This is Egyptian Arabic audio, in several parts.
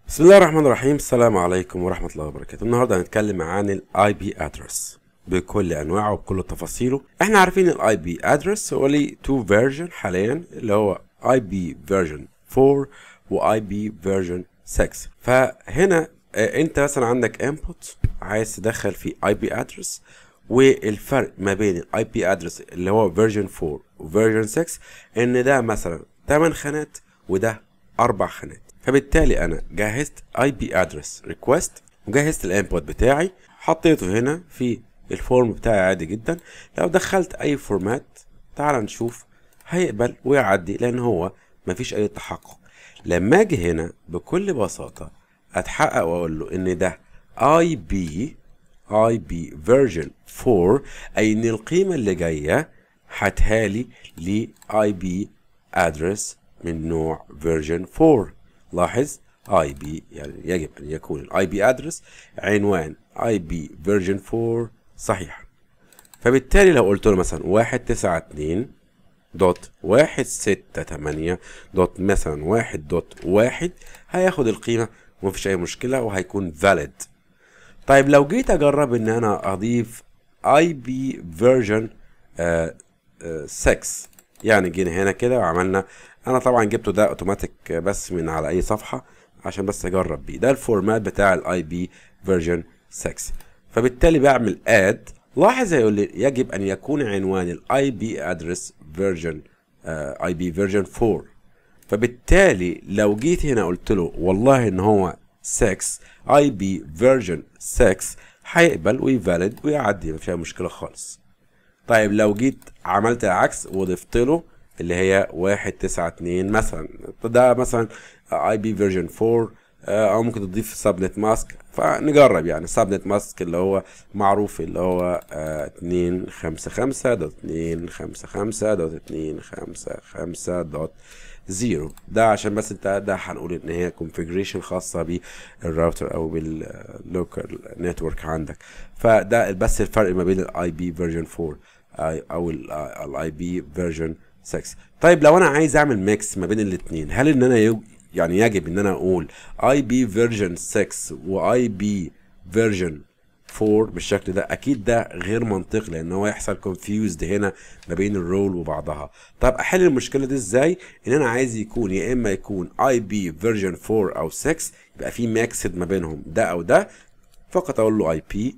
بسم الله الرحمن الرحيم السلام عليكم ورحمة الله وبركاته النهاردة هنتكلم عن الاي بي ادرس بكل انواعه وبكل تفاصيله احنا عارفين الاي بي ادرس هو ليه تو فيرجن حاليا اللي هو اي بي فيرجن 4 واي بي فيرجن 6 فهنا آه، انت مثلا عندك انبوت عايز تدخل فيه اي بي ادرس والفرق ما بين الاي بي ادرس اللي هو فيرجن 4 وفيرجن 6 ان ده مثلا 8 خانات وده اربع خانات فبالتالي انا جهزت اي بي ادرس ريكوست وجهزت الانبوت بتاعي حطيته هنا في الفورم بتاعي عادي جدا لو دخلت اي فورمات تعال نشوف هيقبل ويعدي لان هو مفيش اي تحقق لما اجي هنا بكل بساطة اتحقق واقول له ان ده اي بي اي بي فيرجن 4 اي ان القيمة اللي جاية هتهالي ل اي بي ادرس من نوع فيرجن 4 لاحظ اي بي يعني يجب ان يكون الاي بي ادرس عنوان اي بي فيرجن 4 صحيح فبالتالي لو قلت له مثلا 192 دوت واحد ستة تمانية دوت مثلا واحد دوت واحد هياخد القيمة ومفيش أي مشكلة وهيكون valid طيب لو جيت أجرب إن أنا أضيف اي بي فيرجن 6 يعني جينا هنا كده وعملنا أنا طبعا جبته ده أوتوماتيك بس من على أي صفحة عشان بس أجرب بيه ده الفورمات بتاع الاي بي فيرجن 6 فبالتالي بعمل اد لاحظ هيقول لي يجب ان يكون عنوان الاي بي ادرس فيرجن اي بي فيرجن 4 فبالتالي لو جيت هنا قلت له والله ان هو 6 اي بي فيرجن 6 هيقبل ويفاليد ويعدي مفيش أي مشكله خالص طيب لو جيت عملت العكس وضفت له اللي هي 192 مثلا ده مثلا اي بي فيرجن 4 آه، او ممكن تضيف سبنت ماسك فنجرب يعني سبنت ماسك اللي هو معروف اللي هو اتنين خمسة خمسة دوت اتنين خمسة خمسة دوت اتنين خمسة خمسة دوت زيرو ده عشان بس انت ده هنقول ان هي configuration خاصة بالراوتر او باللوكال نتورك عندك فده بس الفرق ما بين الاي بي فيرجن 4 آي- او الاي بي فيرجن 6 طيب لو انا عايز اعمل ميكس ما بين الاثنين هل ان انا يو- يعني يجب ان انا اقول اي بي فيرجن 6 واي بي فيرجن 4 بالشكل ده اكيد ده غير منطقي لان هو يحصل كونفيوزد هنا ما بين الرول وبعضها طب احل المشكله دي ازاي ان انا عايز يكون يا اما يكون اي بي فيرجن 4 او 6 يبقى في ميكسد ما بينهم ده او ده فقط اقول له اي بي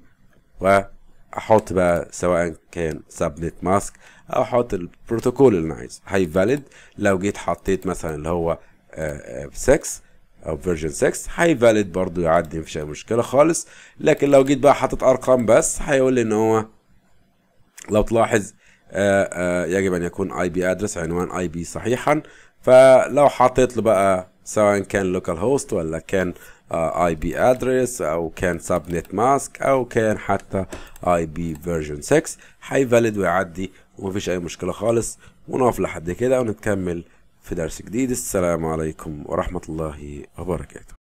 واحط بقى سواء كان سبنت ماسك او احط البروتوكول اللي انا عايزه هي فاليد لو جيت حطيت مثلا اللي هو 6 او فيرجن 6 هي فاليد برضو يعدي مفيش اي مشكله خالص لكن لو جيت بقى حاطط ارقام بس هيقول لي ان هو لو تلاحظ آه، آه، يجب ان يكون اي بي ادرس عنوان اي بي صحيحا فلو حطيت له بقى سواء كان لوكال هوست ولا كان اي بي ادرس او كان سبنت ماسك او كان حتى اي بي فيرجن 6 هيفاليد ويعدي ومفيش اي مشكله خالص ونقف لحد كده ونتكمل في درس جديد السلام عليكم ورحمه الله وبركاته